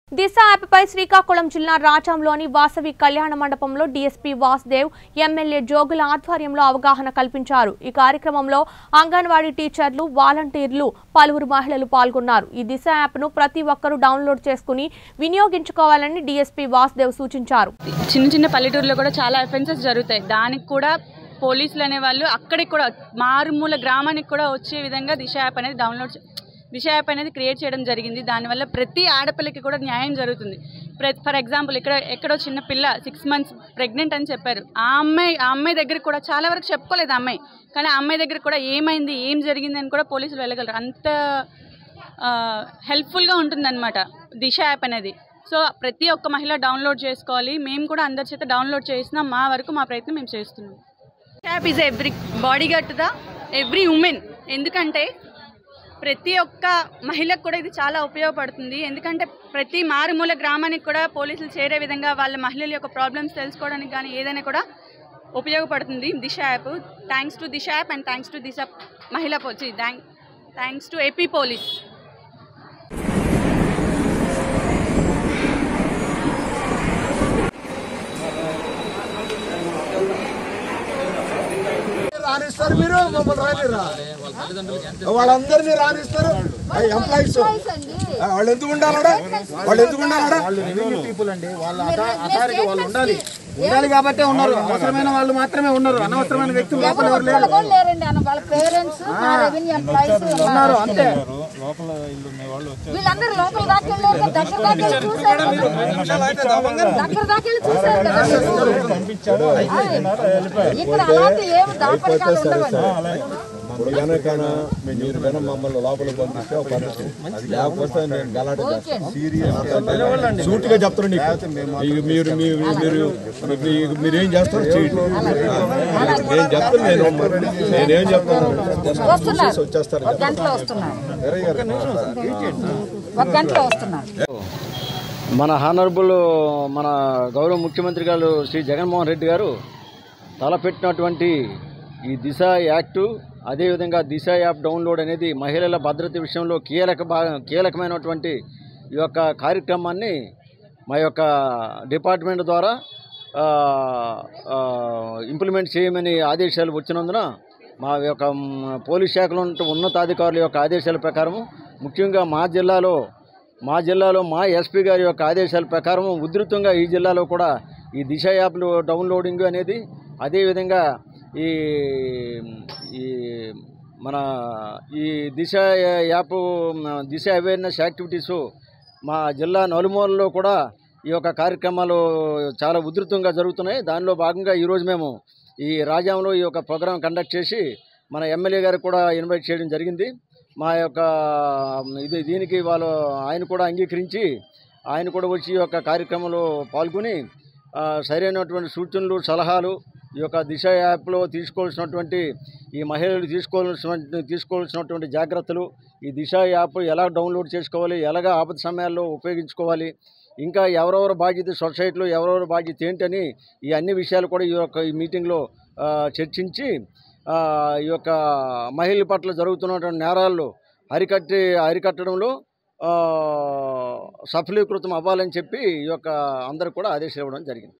దిశ యాప్పై శ్రీకాకుళం జిల్లా రాజాంలోని వాసవి కళ్యాణ మండపంలో డీఎస్పీ వాసుదేవ్ ఎమ్మెల్యే జోగుల ఆధ్వర్యంలో అవగాహన కల్పించారు ఈ కార్యక్రమంలో అంగన్వాడీ టీచర్లు వాలంటీర్లు పలువురు మహిళలు పాల్గొన్నారు ఈ దిశ యాప్ను ప్రతి ఒక్కరూ డౌన్లోడ్ చేసుకుని వినియోగించుకోవాలని డీఎస్పీ వాసుదేవ్ సూచించారు చిన్న చిన్న పల్లెటూరులో కూడా చాలా అఫెన్సెస్ జరుగుతాయి దానికి కూడా పోలీసులు అనేవాళ్ళు అక్కడికి కూడా మారుమూల గ్రామానికి కూడా వచ్చే విధంగా దిశ యాప్ అనేది డౌన్లోడ్ చే- దిశ యాప్ అనేది క్రియేట్ చేయడం జరిగింది దానివల్ల ప్రతి ఆడపిల్లకి కూడా న్యాయం జరుగుతుంది ఫర్ ఎగ్జాంపుల్ ఇక్కడ ఎక్కడో చిన్న పిల్ల సిక్స్ మంత్స్ ప్రెగ్నెంట్ అని చెప్పారు ఆ అమ్మాయి ఆ అమ్మాయి దగ్గర కూడా చాలా వరకు చెప్పుకోలేదు ఆ అమ్మాయి కానీ ఆ అమ్మాయి దగ్గర కూడా ఏమైంది ఏం జరిగింది అని కూడా పోలీసులు వెళ్ళగలరు అంత హెల్ప్ఫుల్గా ఉంటుందన్నమాట దిశ యాప్ అనేది సో ప్రతి ఒక్క మహిళ డౌన్లోడ్ చేసుకోవాలి మేము కూడా అందరి చేత డౌన్లోడ్ చేసినా మా వరకు మా ప్రయత్నం మేము చేస్తున్నాం app is every bodyguard the every woman ఎందుకంటే ప్రతి ఒక్క మహిళకు కూడా ఇది చాలా ఉపయోగపడుతుంది ఎందుకంటే ప్రతి మారుమూల గ్రామానికి కూడా పోలీసులు చేరే విధంగా వాళ్ళ మహిళల యొక్క ప్రాబ్లమ్స్ తెలుసుకోవడానికి కానీ ఏదైనా కూడా ఉపయోగపడుతుంది Disha app thanks to Disha app and thanks to Disha మహిళ పోచి థ్యాంక్స్ టు ఏపీ పోలీస్ రానిస్తారు మీరు మమ్మల్ని రానిరా వాళ్ళందరినీ రానిస్తారు ఎంప్లాయీస్ వాళ్ళు ఎందుకు ఉండాలడా వాళ్ళు ఎందుకు ఉండాలడా పీపుల్ అండి వాళ్ళ అథారిటీ వాళ్ళు ఉండాలి ఉండాలి కాబట్టే ఉన్నారు అవసరమైన వాళ్ళు మాత్రమే ఉన్నారు అనవసరమైన వ్యక్తులు లోపల ఎవరు లేరు కూడా లేరండి అన్న వాళ్ళ పేరెంట్స్ మా రెవెన్యూ ఎంప్లాయీస్ ఉన్నారు అంతే వీళ్ళందరూ లోపల దాకా వెళ్ళారు కదా, దగ్గర దాకా వెళ్ళి చూశారు దగ్గర దాకా వెళ్ళి చూశారు కదా మీరు. ఇక్కడ అలాంటి ఏమి దాపరికాలు ఉండవండి ఇప్పుడు కనుక మీరు కనుక మమ్మల్ని లోపల పంపిస్తే ఒక పద్ధతి లేకపోతే నేను గలాట సీరియస్ సూటిగా చెప్తాను నీకు ఇక మీరు మీరు మీరు మీరు- మీరేం చేస్తారో చేయండి నేను చెప్తాను నేను నేనేం చెప్తాను వస్తున్నారు వచ్చేస్తారు ఒక గంటలో వస్తున్నారు ఒక గంటలో వస్తున్నారు మన హానరబుల్ మన గౌరవ ముఖ్యమంత్రి గారు శ్రీ జగన్మోహన్ రెడ్డి గారు తలపెట్టినటువంటి ఈ దిశ యాక్టు అదేవిధంగా దిశ యాప్ డౌన్లోడ్ అనేది మహిళల భద్రత విషయంలో కీలక భాగం కీలకమైనటువంటి ఈ యొక్క కార్యక్రమాన్ని మా యొక్క డిపార్ట్మెంట్ ద్వారా ఆ, ఆ, ఇంప్లిమెంట్ చేయమని ఆదేశాలు వచ్చినందున మా యొక్క మ్, పోలీస్ శాఖలో ఉన్న ఉన్నతాధికారుల యొక్క ఆదేశాల ప్రకారం ముఖ్యంగా మా జిల్లాలో మా జిల్లాలో మా ఎస్పీ గారి యొక్క ఆదేశాల ప్రకారం ఉధృతంగా ఈ జిల్లాలో కూడా ఈ దిశ యాప్లు డౌన్లోడింగ్ అనేది అదేవిధంగా ఈ ఈ మన ఈ Disha app Disha awareness activities మా జిల్లా నలుమూలలో కూడా ఈ యొక్క కార్యక్రమాలు చాలా ఉధృతంగా జరుగుతున్నాయి దానిలో భాగంగా ఈరోజు మేము ఈ రాజాంలో ఈ యొక్క ప్రోగ్రాం కండక్ట్ చేసి మన ఎమ్మెల్యే గారికి కూడా ఇన్వైట్ చేయడం జరిగింది మా యొక్క ఇది దీనికి వాళ్ళు ఆయన కూడా అంగీకరించి ఆయన కూడా వచ్చి ఈ యొక్క కార్యక్రమంలో పాల్గొని ఆ, సరైనటువంటి సూచనలు సలహాలు ఈ యొక్క దిశ యాప్లో తీసుకోవాల్సినటువంటి ఈ మహిళలు తీసుకోవాల్సిన తీసుకోవాల్సినటువంటి జాగ్రత్తలు ఈ దిశ యాప్ ఎలా డౌన్లోడ్ చేసుకోవాలి ఎలాగ ఆపద సమయాల్లో ఉపయోగించుకోవాలి ఇంకా ఎవరెవరు బాధ్యత సొసైటీలో ఎవరెవరు బాధ్యత ఏంటని ఈ అన్ని విషయాలు కూడా ఈ యొక్క ఈ మీటింగ్లో ఆ, చర్చించి ఆ, ఈ యొక్క మహిళల పట్ల జరుగుతున్నటువంటి నేరాలు అరికట్టి అరికట్టడంలో ఆ, సఫలీకృతం అవ్వాలని చెప్పి ఈ యొక్క అందరికి కూడా ఆదేశాలు ఇవ్వడం జరిగింది